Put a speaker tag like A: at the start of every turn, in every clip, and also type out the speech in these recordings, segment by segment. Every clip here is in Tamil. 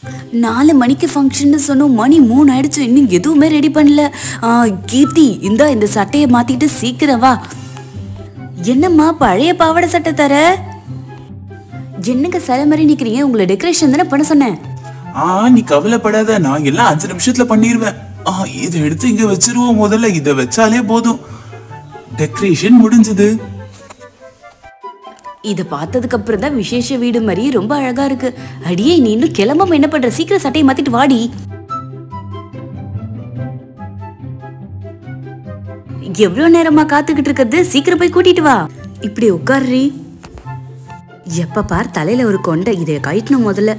A: நாலு மணிக்கு ஃபங்க்ஷன்னு சொன்னோம் மணி மூணு ஆயிடுச்சு இன்னும் எதுவுமே ரெடி பண்ணல ஆ, கீர்த்தி இந்தா இந்த சட்டையை மாத்திட்டு சீக்கிரம் வா என்னம்மா பழைய பாவாடை சட்டை தர என்னங்க சில மாதிரி நிக்கிறீங்க உங்களை டெக்கரேஷன் தானே பண்ண சொன்னேன்
B: ஆ நீ கவலைப்படாத நான் எல்லாம் அஞ்சு நிமிஷத்துல பண்ணிடுவேன் ஆ இதை எடுத்து இங்க வச்சிருவோம் முதல்ல இதை வச்சாலே போதும் டெக்கரேஷன் முடிஞ்சது
A: இதை பார்த்ததுக்கு அப்புறம் தான் விசேஷ வீடு மாதிரி ரொம்ப அழகா இருக்கு அடியே நீ இன்னும் கிளம்பாம என்ன பண்ற சீக்கிரம் சட்டையை மாத்திட்டு வாடி எவ்வளவு நேரமா காத்துக்கிட்டு இருக்கிறது சீக்கிரம் போய் கூட்டிட்டு வா இப்படி உட்கார்றி எப்ப பார் தலையில ஒரு கொண்டை இதை கழட்டணும் முதல்ல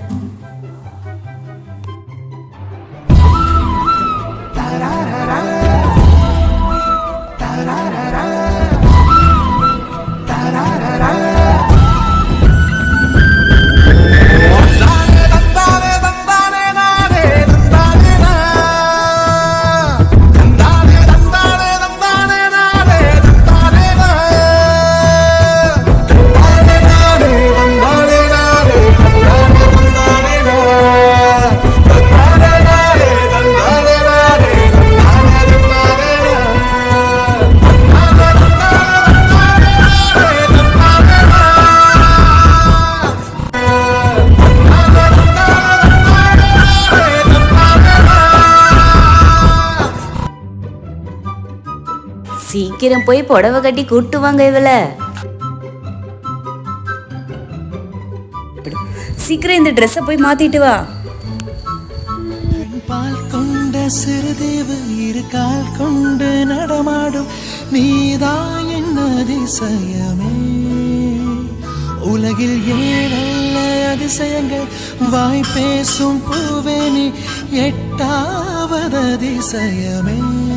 A: சீக்கிரம் போய் புடவை கட்டி கூட்டு வாங்க இவள சீக்கிரம் இந்த ட்ரெஸ்ஸை போய் மாத்திட்டு வா
C: பால் கொண்ட சிறுதேவு இரு கால் கொண்டு நடமாடும் நீதான் என் அதிசயமே உலகில் ஏழல்ல அதிசயங்கள் வாய் பேசும் பூவே நீ எட்டாவது அதிசயமே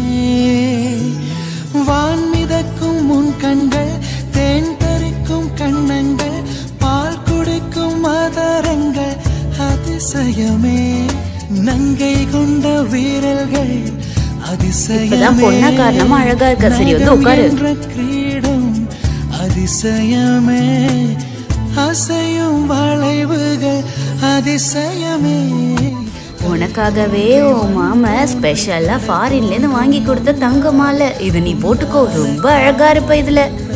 C: வான் மிதக்கும் முன் கண்கள் தேன் பறிக்கும் கண்ணங்கள் பால் குடிக்கும் மதரங்கள் அதிசயமே நங்கை கொண்ட வீரர்கள்
A: இப்பதான் பொண்ணா காரணமா அழகா இருக்க. சரி, வந்து உட்காரு.
C: என்ற கிரீடம் அதிசயமே அசையும் வளைவுகள் அதிசயமே
A: உனக்காகவே உன் மாமா ஸ்பெஷலா ஃபாரின்ல இருந்து வாங்கி கொடுத்த தங்க மாலை இது நீ போட்டுக்கோ ரொம்ப அழகா இருப்ப இதுல